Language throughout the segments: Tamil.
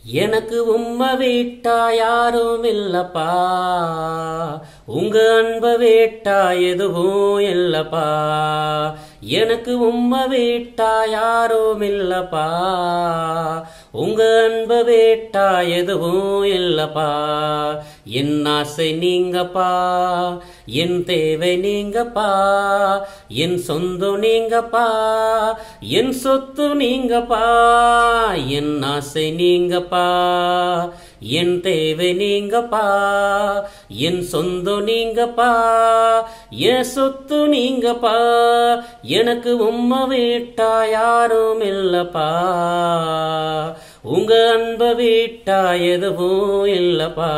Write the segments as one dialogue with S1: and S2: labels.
S1: எனக்கு உம்ம வீட்டா யாரும் இல்லப்பா உங்க அன்ப வீட்டா எதுவும் இல்லப்பா எனக்கு உம்ம வீட்டா யாரும் இல்லப்பா உங்க அன்ப வீட்டா எதுவும் இல்லப்பா என் ஆசை நீங்கப்பா என் தேவை நீங்கப்பா என் சொந்தம் நீங்கப்பா என் சொத்து நீங்கப்பா என் ஆசை நீங்கப்பா என் தேவை நீங்கப்பா என் சொந்தம் நீங்கப்பா என் சொத்து நீங்கப்பா எனக்கு உம்ம வீட்டா யாரும் இல்லப்பா உங்க அன்ப வீட்டா எதுவும் இல்லப்பா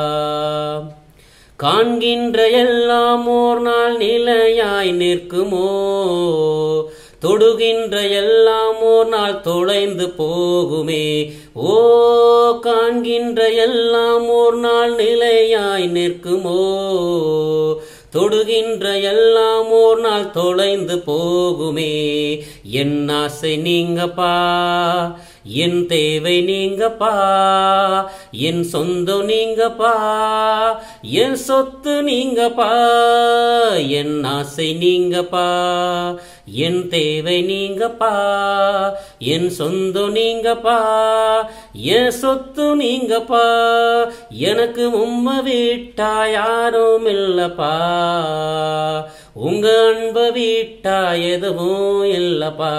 S1: காண்கின்ற எல்லாம் ஓர் நாள் நிலையாய் நிற்குமோ தொடுகின்ற எல்லாம் ஓர் நாள் தொலைந்து போகுமே ஓ காண்கின்ற எல்லாம் ஓர் நாள் நிலையாய் நிற்குமோ தொடுகின்ற எல்லாம் ஓர் நாள் தொலைந்து போகுமே என் ஆசை நீங்கப்பா என் தேவை நீங்கப்பா என் சொந்தம் நீங்கப்பா என் சொத்து நீங்கப்பா என் ஆசை நீங்கப்பா என் தேவை நீங்கப்பா என் சொந்தம் நீங்கப்பா என் சொத்து நீங்கப்பா எனக்கு உம்ம வீட்டா யாரும் இல்லப்பா உங்க அன்ப வீட்டா எதுவும் இல்லப்பா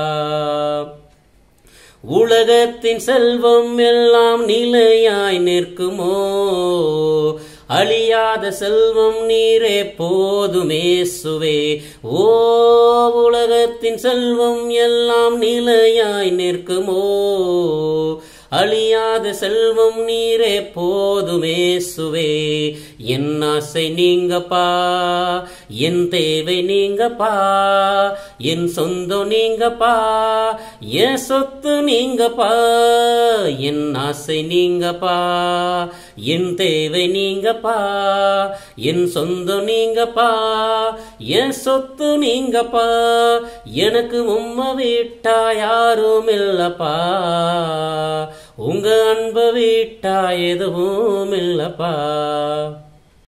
S1: உலகத்தின் செல்வம் எல்லாம் நிலையாய் நிற்குமோ அழியாத செல்வம் நீரே போதுமே சுவே ஓ உலகத்தின் செல்வம் எல்லாம் நிலையாய் நிற்குமோ அழியாத செல்வம் நீரே போதுமே சுவே என் ஆசை நீங்கப்பா என் தேவை நீங்கப்பா என் சொந்தம் நீங்கப்பா என் சொத்து நீங்கப்பா என் ஆசை நீங்கப்பா என் தேவை நீங்கப்பா என் சொந்தம் நீங்கப்பா என் சொத்து நீங்கப்பா எனக்கு உம்ம வீட்டா யாரும் இல்லப்பா உங்க அன்ப வீட்டா எதுவும் இல்லப்பா